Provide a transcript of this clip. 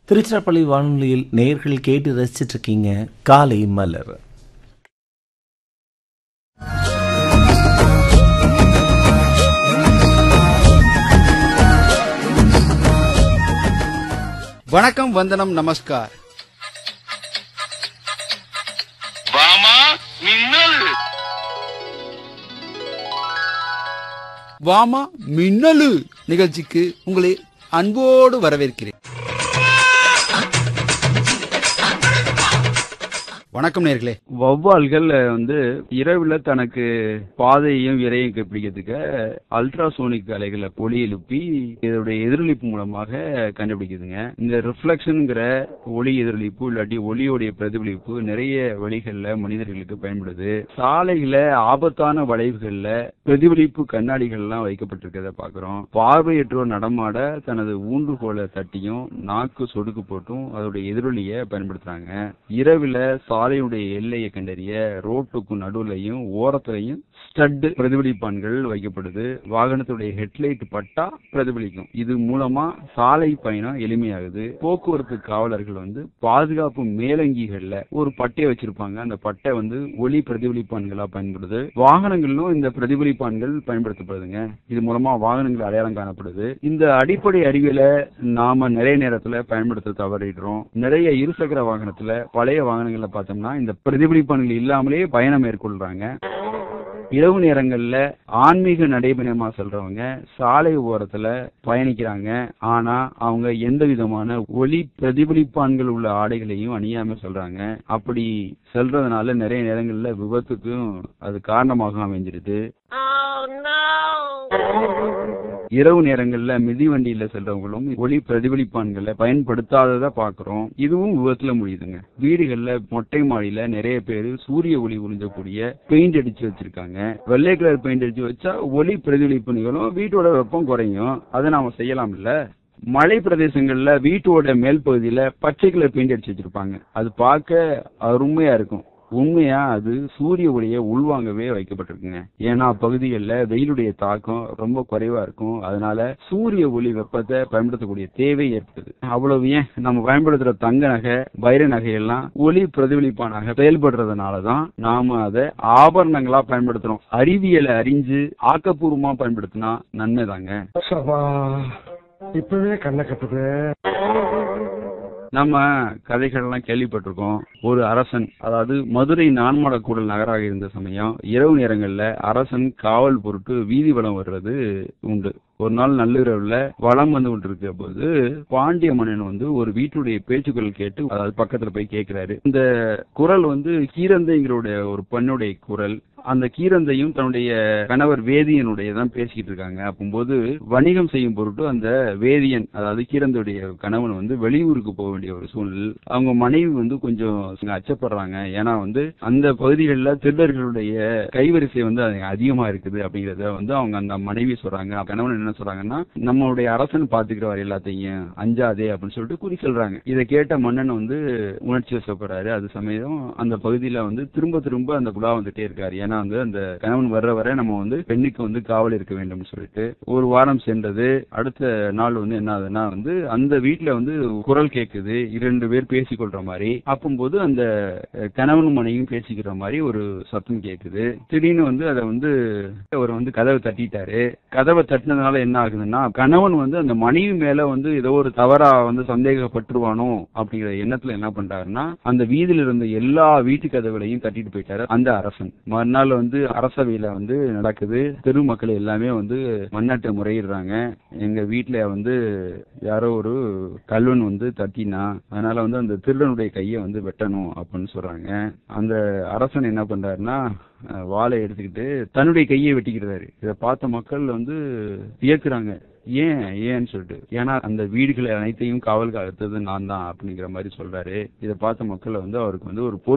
திருச்சிராப்பள்ளி வானொலியில் நேயர்கள் கேட்டு ரசிச்சிட்டு இருக்கீங்க காலை மலர் வணக்கம் வந்தனம் நமஸ்கார் வாமா மின்னல் வாமா மின்னலு நிகழ்ச்சிக்கு உங்களை அன்போடு வரவேற்கிறேன் வணக்கம் நேர்களே வௌவால்கள் வந்து இரவுல தனக்கு பாதையையும் இரையும் கண்டுபிடிக்கிறதுக்கு அல்ட்ராசோனிக் அலைகளை ஒளி எழுப்பி இதோட எதிரொலிப்பு மூலமாக கண்டுபிடிக்குதுங்க இந்த ரிஃப்ளெக்ஷன்ங்கிற ஒளி எதிரொலிப்பு இல்லாட்டி ஒளியோடைய பிரதிபலிப்பு நிறைய வழிகள்ல மனிதர்களுக்கு பயன்படுது சாலைகள ஆபத்தான வளைவுகள்ல பிரதிபலிப்பு கண்ணாடிகள்லாம் வைக்கப்பட்டிருக்கிறத பாக்குறோம் பார்வையற்றோர் நடமாட தனது ஊன்றுகோலை தட்டியும் நாக்கு சொடுக்கு போட்டும் அதோட எதிரொலியை பயன்படுத்துறாங்க இரவுல சாலையுடைய எல்லையை கண்டறிய ரோட்டுக்கு நடுவுலையும் ஓரத்துலையும் ஸ்டட் பிரதிபலிப்பான்கள் வைக்கப்படுது வாகனத்துடைய ஹெட்லைட் பட்டா பிரதிபலிக்கும் இது மூலமா சாலை பயணம் எளிமையாகுது போக்குவரத்து காவலர்கள் வந்து பாதுகாப்பு மேலங்கிகள்ல ஒரு பட்டையை வச்சிருப்பாங்க அந்த பட்டை வந்து ஒளி பிரதிபலிப்பான்களா பயன்படுது வாகனங்களிலும் இந்த பிரதிபலிப்பான்கள் பயன்படுத்தப்படுதுங்க இது மூலமா வாகனங்கள் அடையாளம் காணப்படுது இந்த அடிப்படை அறிவியலை நாம நிறைய நேரத்துல பயன்படுத்த தவறிடுறோம் நிறைய இருசக்கர வாகனத்துல பழைய வாகனங்கள்ல பார்த்தோம்னா இந்த பிரதிபலிப்பான்கள் இல்லாமலே பயணம் மேற்கொள்றாங்க இரவு நேரங்கள்ல ஆன்மீக நடைபயணமா செல்றவங்க சாலை ஓரத்துல பயணிக்கிறாங்க ஆனா அவங்க எந்த விதமான ஒளி பிரதிபலிப்பான்கள் உள்ள ஆடைகளையும் அணியாம சொல்றாங்க அப்படி செல்றதுனால நிறைய நேரங்கள்ல விபத்துக்கும் அது காரணமாக அமைஞ்சிருது இரவு நேரங்கள்ல மிதிவண்டியில செல்றவங்களும் ஒளி பிரதிபலிப்பான்களை பயன்படுத்தாததை பாக்குறோம் இதுவும் விபத்துல முடியுதுங்க வீடுகள்ல மொட்டை மாடியில நிறைய பேர் சூரிய ஒளி உறிஞ்சக்கூடிய பெயிண்ட் அடிச்சு வச்சிருக்காங்க வெள்ளை கலர் பெயிண்ட் அடிச்சு வச்சா ஒளி பிரதிபலிப்பு நிகழும் வீட்டோட வெப்பம் குறையும் அதை நாம செய்யலாம் இல்ல மலை பிரதேசங்கள்ல வீட்டோட மேல் பகுதியில பச்சை கலர் பெயிண்ட் அடிச்சு வச்சிருப்பாங்க அது பார்க்க அருமையா இருக்கும் உண்மையா அது சூரிய ஒளியை உள்வாங்கவே வைக்கப்பட்டிருக்குங்க ஏன்னா அப்பகுதிகளில் வெயிலுடைய தாக்கம் ரொம்ப குறைவா இருக்கும் அதனால சூரிய ஒளி வெப்பத்தை பயன்படுத்தக்கூடிய தேவை ஏற்படுது அவ்வளவு ஏன் நம்ம பயன்படுத்துற தங்க நகை வைர நகையெல்லாம் ஒளி பிரதிபலிப்பானாக செயல்படுறதுனாலதான் நாம அதை ஆபரணங்களா பயன்படுத்துறோம் அறிவியலை அறிஞ்சு ஆக்கப்பூர்வமா பயன்படுத்தினா நன்மைதாங்க சபா இப்பவே கண்ணை கட்டுது நம்ம கதைகள்லாம் கேள்விப்பட்டிருக்கோம் ஒரு அரசன் அதாவது மதுரை நான்மடக்கூடல் நகராக இருந்த சமயம் இரவு நேரங்கள்ல அரசன் காவல் பொருட்டு வீதி வலம் வர்றது உண்டு ஒரு நாள் நள்ளிரவுல வளம் வந்து கொண்டிருக்க போது பாண்டிய மன்னன் வந்து ஒரு வீட்டுடைய பேச்சுக்கள் கேட்டு அதாவது பக்கத்துல போய் கேட்கிறாரு இந்த குரல் வந்து கீரந்தைங்கிறோட ஒரு பெண்ணுடைய குரல் அந்த கீரந்தையும் தன்னுடைய கணவர் வேதியனுடைய தான் பேசிக்கிட்டு இருக்காங்க அப்போது வணிகம் செய்யும் பொருட்டு அந்த வேதியன் அதாவது கீரந்தையுடைய கணவன் வந்து வெளியூருக்கு போக வேண்டிய ஒரு சூழ்நிலை அவங்க மனைவி வந்து கொஞ்சம் அச்சப்படுறாங்க ஏன்னா வந்து அந்த பகுதிகளில் திருடர்களுடைய கைவரிசை வந்து அதிகமா இருக்குது அப்படிங்கறத வந்து அவங்க அந்த மனைவி சொல்றாங்க கணவன் என்ன சொல்றாங்கன்னா நம்மளுடைய அரசன் பாத்துக்கிறவர் எல்லாத்தையும் அஞ்சாதே அப்படின்னு சொல்லிட்டு குறி சொல்றாங்க இதை கேட்ட மன்னன் வந்து உணர்ச்சி வசப்படுறாரு அது சமயம் அந்த பகுதியில வந்து திரும்ப திரும்ப அந்த குழா வந்துட்டே இருக்காரு ஏன்னா வந்து அந்த கணவன் வர்ற வரை நம்ம வந்து பெண்ணுக்கு வந்து காவல் இருக்க வேண்டும் சொல்லிட்டு ஒரு வாரம் சென்றது அடுத்த நாள் வந்து என்ன ஆகுதுன்னா வந்து அந்த வீட்டுல வந்து குரல் கேக்குது இரண்டு பேர் பேசிக்கொள்ற மாதிரி அப்போது அந்த கணவன் மனைவியும் பேசிக்கிற மாதிரி ஒரு சத்தம் கேக்குது திடீர்னு வந்து அதை வந்து அவர் வந்து கதவை தட்டிட்டாரு கதவை தட்டினதுனால என்ன ஆகுதுன்னா கணவன் வந்து அந்த மனைவி மேல வந்து ஏதோ ஒரு தவறா வந்து சந்தேகப்பட்டுருவானோ அப்படிங்கிற எண்ணத்துல என்ன பண்றாருன்னா அந்த வீதியில இருந்த எல்லா வீட்டு கதவுகளையும் தட்டிட்டு போயிட்டாரு அந்த அரசன் மறுநாள் வந்து அரசவையில வந்து நடக்குது தெரு மக்கள் எல்லாமே வந்து மண்ணாட்டை முறையிடுறாங்க எங்க வீட்டுல வந்து யாரோ ஒரு கல்வன் வந்து தட்டினா அதனால வந்து அந்த திருடனுடைய கையை வந்து வெட்டணும் அப்படின்னு சொல்றாங்க அந்த அரசன் என்ன பண்றாருன்னா வாழை எடுத்துக்கிட்டு தன்னுடைய கையை வெட்டிக்கிறாரு இதை பார்த்த மக்கள் வந்து வியக்குறாங்க ஏன் ஏன்னு சொல்லிட்டு ஏன்னா அந்த வீடுகளை அனைத்தையும் காவல் காத்தது நான் தான் அப்படிங்கிற மாதிரி சொல்றாரு இதை பார்த்த மக்கள் வந்து அவருக்கு வந்து ஒரு